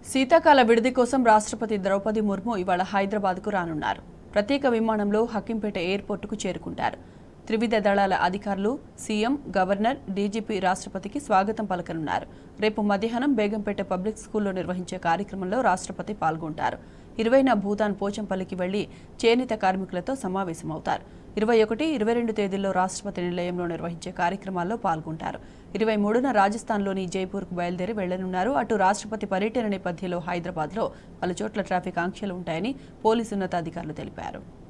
శీతాకాల విడిది కోసం రాష్ట్రపతి ద్రౌపది ముర్ము ఇవాళ హైదరాబాద్కు రానున్నారు ప్రత్యేక విమానంలో హక్కింపేట ఎయిర్పోర్టుకు చేరుకుంటారు త్రివిధ దళాల అధికారులు సీఎం గవర్నర్ డీజీపీ రాష్ట్రపతికి స్వాగతం పలకనున్నారు రేపు మధ్యాహ్నం బేగంపేట పబ్లిక్ స్కూల్లో నిర్వహించే కార్యక్రమంలో రాష్ట్రపతి పాల్గొంటారు ఇరవైన భూతాన్ పోచంపల్లికి వెళ్లి చేనేత కార్మికులతో సమావేశమవుతారు ఇరవై ఒకటి ఇరవై రెండు తేదీల్లో రాష్ట్రపతి నిలయంలో నిర్వహించే కార్యక్రమాల్లో పాల్గొంటారు ఇరవై మూడున రాజస్థాన్లోని జైపూర్కు బయలుదేరి వెళ్లనున్నారు అటు రాష్ట్రపతి పర్యటన నేపథ్యంలో హైదరాబాద్లో పలు చోట్ల ట్రాఫిక్ ఆంక్షలు ఉంటాయని పోలీసు ఉన్నతాధికారులు తెలిపారు